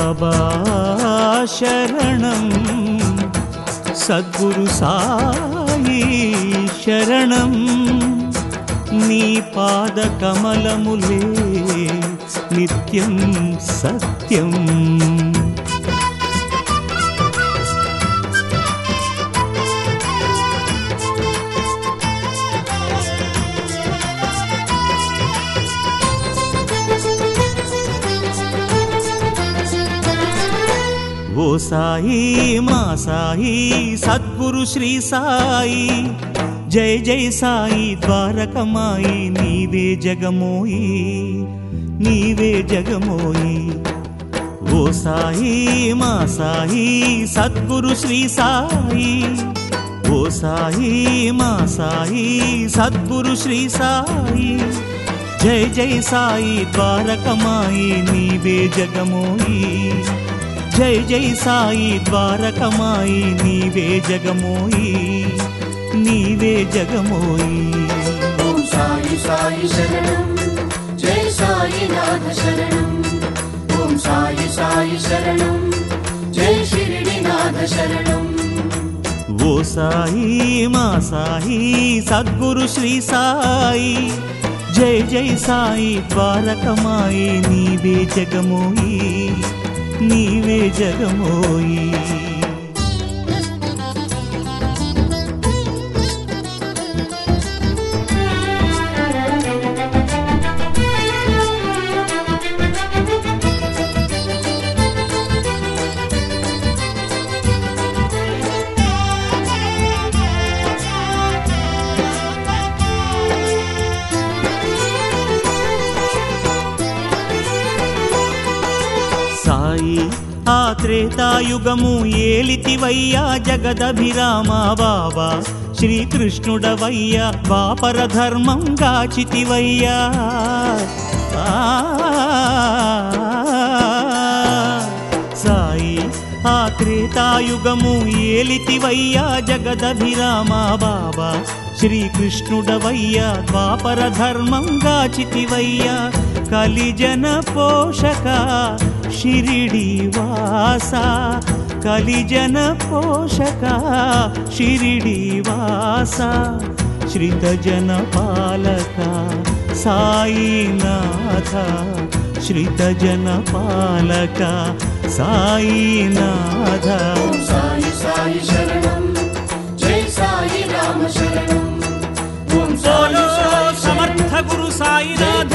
బాబా శరణం సద్గురు సాయి శరణం నీ పాద కమలములే నిత్యం సత్యం ఓ సాయి మా సాయి సద్గురు శ్రీ సాయి జై జై సాయి ద్వారకమాయి నీవే జగమోయి నీవే జగమోయి ఓ సాయి మా సాయి సద్గురు శ్రీ సాయి ఓ సాయి మా సాయి సద్గురు శ్రీ సాయి జై జై సాయి ద్వారకమాయి నీవే జగమోయి జై జై సాయి ద్వారకమాయి నీవే జగమోయి నీవే జగమోయి ఓం సాయి సాయి శరణం జై సాయినాథ శరణం ఓం సాయి సాయి శరణం జై షిరిడినాథ శరణం ఓ సాయి మా సాయి సద్గురు శ్రీ సాయి జై జై సాయి ద్వారకమాయి నీవే జగమోయి నీవే జగమోయి సాయి ఆ త్రేతాయుగము ఏలితివయ్యా జగదభిరామ బాబా శ్రీకృష్ణుడవయ్యా వాపర ధర్మం గాచితివయ్యా ఆ, సాయి ఆ త్రేతాయుగము ఏలితివయ్యా జగదభిరామ బాబా శ్రీకృష్ణుడవయ్యా ద్వాపర ధర్మం గాచితివయ్యా కలిజన పోషక షిరిడి వాస కలిజన పోషక షిరిడి వాస శ్రితజన పాలక సాయినాథ శ్రితజన పాలక సాయినాథ ఓం సాయి సాయి శరణం జై సాయి రామ శరణం ఓం సాయి బోలో సాయి సమర్థ గురు సాయినాథ